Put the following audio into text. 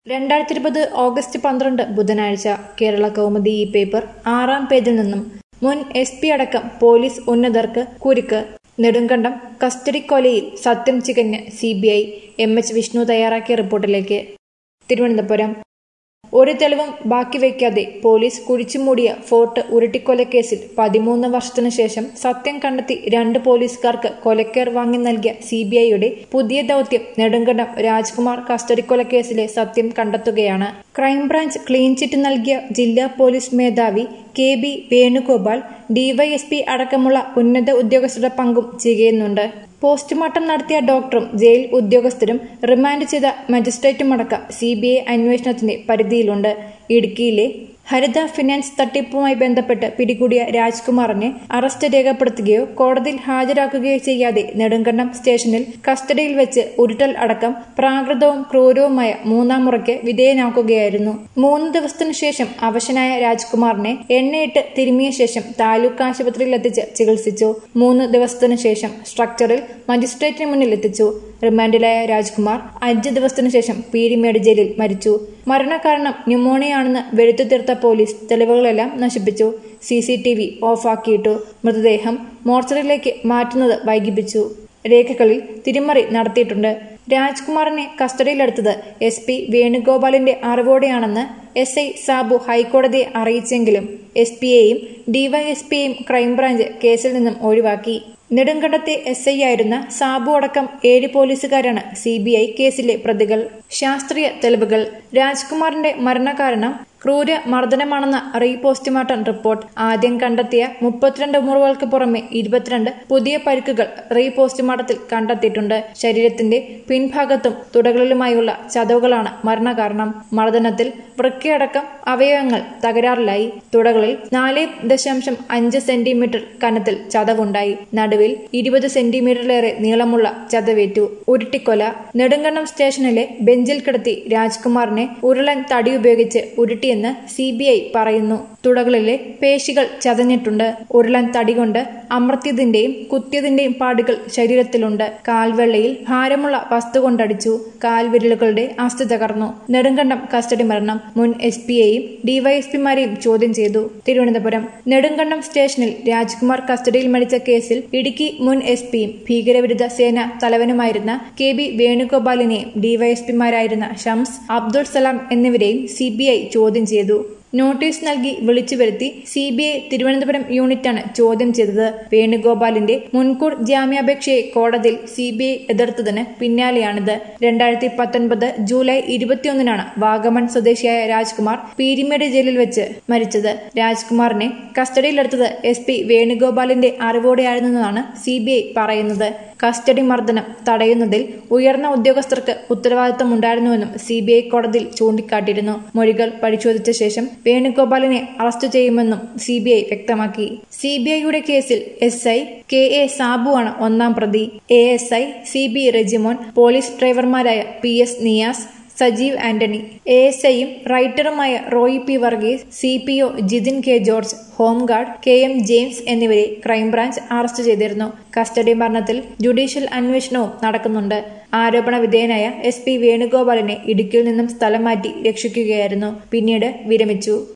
രണ്ടായിരത്തി ഇരുപത് ഓഗസ്റ്റ് പന്ത്രണ്ട് ബുധനാഴ്ച കേരള കൗമുദി ഈ പേപ്പർ ആറാം പേജിൽ നിന്നും മുൻ എസ് പി അടക്കം പോലീസ് ഉന്നതർക്ക് കുരുക്ക് നെടുങ്കണ്ടം കസ്റ്റഡി കൊലയിൽ സത്യം ചികഞ്ഞ് C B I M H Vishnu തയ്യാറാക്കിയ റിപ്പോർട്ടിലേക്ക് തിരുവനന്തപുരം ഒരു തെളിവും ബാക്കി വയ്ക്കാതെ പോലീസ് കുഴിച്ചുമൂടിയ ഫോർട്ട് ഉരുട്ടിക്കൊലക്കേസിൽ പതിമൂന്ന് വർഷത്തിനു ശേഷം സത്യം കണ്ടെത്തി രണ്ട് പോലീസുകാർക്ക് കൊലക്കേർ വാങ്ങി നൽകിയ സി ബി ഐയുടെ പുതിയ ദൗത്യം നെടുങ്കണ്ടം രാജ്കുമാർ കസ്റ്റഡി കൊലക്കേസിലെ സത്യം കണ്ടെത്തുകയാണ് ക്രൈംബ്രാഞ്ച് ക്ലീൻ ചിറ്റ് നൽകിയ ജില്ലാ പോലീസ് മേധാവി കെ ബി വേണുഗോപാൽ ഡിവൈഎസ്പി അടക്കമുള്ള ഉന്നത ഉദ്യോഗസ്ഥരുടെ പങ്കും ചെയ്യുന്നുണ്ട് പോസ്റ്റ്മോർട്ടം നടത്തിയ ഡോക്ടറും ജയിൽ ഉദ്യോഗസ്ഥരും റിമാൻഡ് ചെയ്ത മജിസ്ട്രേറ്റുമടക്കം സി ബി ഐ അന്വേഷണത്തിന്റെ പരിധിയിലുണ്ട് ഇടുക്കിയിലെ ഹരിത ഫിനാൻസ് തട്ടിപ്പുമായി ബന്ധപ്പെട്ട് പിടികൂടിയ രാജ്കുമാറിനെ അറസ്റ്റ് രേഖപ്പെടുത്തുകയോ കോടതിയിൽ ഹാജരാക്കുകയോ ചെയ്യാതെ നെടുങ്കണ്ടം സ്റ്റേഷനിൽ കസ്റ്റഡിയിൽ വെച്ച് ഉരുട്ടൽ അടക്കം പ്രാകൃതവും ക്രൂരവുമായ മൂന്നാം മുറയ്ക്ക് വിധേയനാക്കുകയായിരുന്നു മൂന്ന് ദിവസത്തിനു ശേഷം അവശനായ രാജ്കുമാറിനെ എണ്ണയിട്ട് തിരുമിയ ശേഷം താലൂക്ക് ആശുപത്രിയിൽ എത്തിച്ച് ചികിത്സിച്ചു മൂന്ന് ദിവസത്തിനു ശേഷം സ്ട്രക്ചറിൽ മജിസ്ട്രേറ്റിന് മുന്നിൽ എത്തിച്ചു റിമാൻഡിലായ രാജ്കുമാർ അഞ്ച് ദിവസത്തിനു ശേഷം പീരിമേട് ജയിലിൽ മരിച്ചു മരണകാരണം ന്യൂമോണിയാണെന്ന് വെളുത്തു തീർത്ത പോലീസ് തെളിവുകളെല്ലാം നശിപ്പിച്ചു സി സി ടി വി ഓഫാക്കിയിട്ടു മൃതദേഹം മോർച്ചറിയിലേക്ക് മാറ്റുന്നത് വൈകിപ്പിച്ചു രേഖകളിൽ തിരിമറി നടത്തിയിട്ടുണ്ട് രാജ്കുമാറിനെ കസ്റ്റഡിയിലെടുത്തത് എസ് പി വേണുഗോപാലിന്റെ അറിവോടെയാണെന്ന് എസ് ഐ സാബു ഹൈക്കോടതിയെ അറിയിച്ചെങ്കിലും എസ് പിയെയും ഡിവൈഎസ്പിയെയും ക്രൈംബ്രാഞ്ച് കേസിൽ നിന്നും ഒഴിവാക്കി നെടുങ്കണ്ടത്തെ എസ് ഐ ആയിരുന്ന സാബു അടക്കം ഏഴ് പോലീസുകാരാണ് സി ബി ഐ കേസിലെ പ്രതികൾ ശാസ്ത്രീയ തെളിവുകൾ രാജ്കുമാറിന്റെ മരണകാരണം ക്രൂര മർദ്ദനമാണെന്ന റീ പോസ്റ്റ്മോർട്ടം റിപ്പോർട്ട് ആദ്യം കണ്ടെത്തിയ മുപ്പത്തിരണ്ട് മുറിവുകൾക്ക് പുറമെ ഇരുപത്തിരണ്ട് പുതിയ പരിക്കുകൾ റീ പോസ്റ്റ്മോർട്ടത്തിൽ കണ്ടെത്തിയിട്ടുണ്ട് ശരീരത്തിന്റെ പിൻഭാഗത്തും തുടകളിലുമായുള്ള ചതവുകളാണ് മരണകാരണം മർദ്ദനത്തിൽ വൃക്കയടക്കം അവയവങ്ങൾ തകരാറിലായി തുടകളിൽ നാല് ദശാംശം അഞ്ച് സെന്റിമീറ്റർ കനത്തിൽ ചതവുണ്ടായി നടുവിൽ ഇരുപത് സെന്റിമീറ്ററിലേറെ നീളമുള്ള ചതവേറ്റു ഉരുട്ടിക്കൊല നെടുങ്കണ്ടം സ്റ്റേഷനിലെ ബെഞ്ചിൽ കിടത്തി രാജ്കുമാറിനെ ഉരുളൻ തടി ഉപയോഗിച്ച് ഉരുട്ടി എന്ന് സി ബി ഐ പറയുന്നു തുടകളിലെ പേശികൾ ചതഞ്ഞിട്ടുണ്ട് ഉരുളൻ തടി കൊണ്ട് അമർത്തിയതിന്റെയും കുത്തിയതിന്റെയും പാടുകൾ ശരീരത്തിലുണ്ട് കാൽവെള്ളയിൽ ഭാരമുള്ള വസ്തു കൊണ്ടടിച്ചു കാൽവിരലുകളുടെ അസ്ഥി തകർന്നു നെടുങ്കണ്ടം കസ്റ്റഡി മരണം മുൻ എസ് പിയെയും ഡിവൈഎസ്പിമാരെയും ചോദ്യം ചെയ്തു തിരുവനന്തപുരം നെടുങ്കണ്ടം സ്റ്റേഷനിൽ രാജ്കുമാർ കസ്റ്റഡിയിൽ മരിച്ച കേസിൽ ഇടുക്കി മുൻ എസ് പിയും ഭീകരവിരുദ്ധ സേന തലവനുമായിരുന്ന കെ ബി വേണുഗോപാലിനെയും ഡിവൈഎസ്പിമാരായിരുന്ന ഷംസ് അബ്ദുൾ സലാം എന്നിവരെയും സി ചോദ്യം ചെയ്തു നോട്ടീസ് നൽകി വിളിച്ചു വരുത്തി സി ബി ഐ തിരുവനന്തപുരം യൂണിറ്റാണ് ചോദ്യം ചെയ്തത് വേണുഗോപാലിന്റെ മുൻകൂർ ജാമ്യാപേക്ഷയെ കോടതിയിൽ സി ബി ഐ എതിർത്തതിന് പിന്നാലെയാണിത് രണ്ടായിരത്തി പത്തൊൻപത് ജൂലൈ ഇരുപത്തിയൊന്നിനാണ് വാഗമൺ സ്വദേശിയായ രാജ്കുമാർ പീരിമേട് ജയിലിൽ വെച്ച് മരിച്ചത് രാജ്കുമാറിനെ കസ്റ്റഡിയിലെടുത്തത് എസ് പി വേണുഗോപാലിന്റെ അറിവോടെയായിരുന്നെന്നാണ് സി ബി ഐ പറയുന്നത് കസ്റ്റഡി മർദ്ദനം തടയുന്നതിൽ ഉയർന്ന ഉദ്യോഗസ്ഥർക്ക് ഉത്തരവാദിത്തമുണ്ടായിരുന്നുവെന്നും സി ബി ഐ കോടതിയിൽ ചൂണ്ടിക്കാട്ടിയിരുന്നു മൊഴികൾ പരിശോധിച്ച ശേഷം വേണുഗോപാലിനെ അറസ്റ്റ് ചെയ്യുമെന്നും സി ബി ഐ വ്യക്തമാക്കി സി ബി ഐയുടെ കേസിൽ എസ് ഐ കെ എ സാബുവാണ് ഒന്നാം പ്രതി A S I C B Rejimon police ഡ്രൈവർമാരായ P S Niyas Sajeev Antony A S ഐയും റൈറ്ററുമായ Roy P Varghese C P O Jithin K George home guard K M James എന്നിവരെ ക്രൈംബ്രാഞ്ച് അറസ്റ്റ് ചെയ്തിരുന്നു കസ്റ്റഡി മരണത്തിൽ ജുഡീഷ്യൽ അന്വേഷണവും നടക്കുന്നുണ്ട് ആരോപണ വിധേയനായ എസ് പി വേണുഗോപാലിനെ ഇടുക്കിയിൽ നിന്നും സ്ഥലം മാറ്റി രക്ഷിക്കുകയായിരുന്നു പിന്നീട് വിരമിച്ചു